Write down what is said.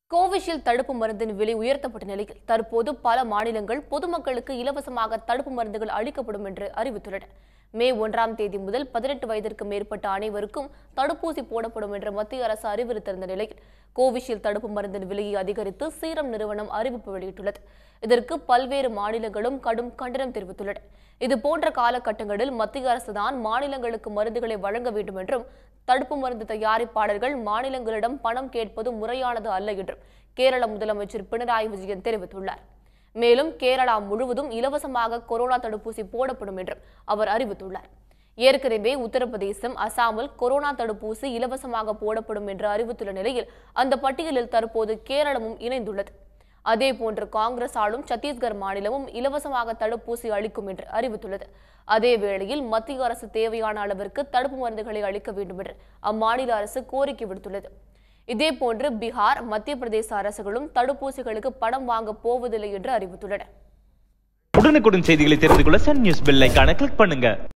Covishield தடுப்பு மருந்தின் விலை உயர்த்தப்பட்ட நிலையில் தற்போது பல மாநிலங்கள் பொதுமக்களுக்கு இலவசமாக தடுப்பு மருந்துகள் அளிக்கப்படும் என்று அறிவித்துள்ளன மே ஒன்றாம் தேதி முதல் பதினெட்டு வயதிற்கு மேற்பட்ட அனைவருக்கும் தடுப்பூசி போடப்படும் என்று மத்திய அரசு அறிவித்திருந்த நிலையில் கோவிஷீல்டு தடுப்பு மருந்தின் விலையை அதிகரித்து சீரம் நிறுவனம் அறிவிப்பு வெளியிட்டுள்ளது இதற்கு பல்வேறு மாநிலங்களும் கடும் கண்டனம் தெரிவித்துள்ளன இது போன்ற காலகட்டங்களில் மத்திய அரசுதான் மாநிலங்களுக்கு மருந்துகளை வழங்க வேண்டும் என்றும் தடுப்பு மருந்து தயாரிப்பாளர்கள் மாநிலங்களிடம் பணம் கேட்பது முறையானது அல்ல என்றும் கேரள முதலமைச்சர் பினராயி விஜயன் தெரிவித்துள்ளார் மேலும் கேரளா முழுவதும் இலவசமாக கொரோனா தடுப்பூசி போடப்படும் என்றும் அவர் அறிவித்துள்ளார் ஏற்கனவே உத்தரப்பிரதேசம் அசாமில் கொரோனா தடுப்பூசி இலவசமாக போடப்படும் என்று அறிவித்துள்ள நிலையில் அந்த பட்டியலில் தற்போது கேரளமும் இணைந்துள்ளது அதேபோன்று காங்கிரஸ் ஆளும் சத்தீஸ்கர் மாநிலமும் இலவசமாக தடுப்பூசி அளிக்கும் என்று அறிவித்துள்ளது அதே வேளையில் மத்திய அரசு தேவையான அளவிற்கு தடுப்பு மருந்துகளை அளிக்க வேண்டும் என்று அம்மாநில அரசு கோரிக்கை விடுத்துள்ளது இதேபோன்று பீகார் மத்திய பிரதேச அரசுகளும் தடுப்பூசிகளுக்கு பணம் வாங்க போவதில்லை என்று அறிவித்துள்ளன உடனுக்குடன் செய்திகளை தெரிந்து கொள்ள சன் நியூஸ் பெல் ஐகானை கிளிக் பண்ணுங்க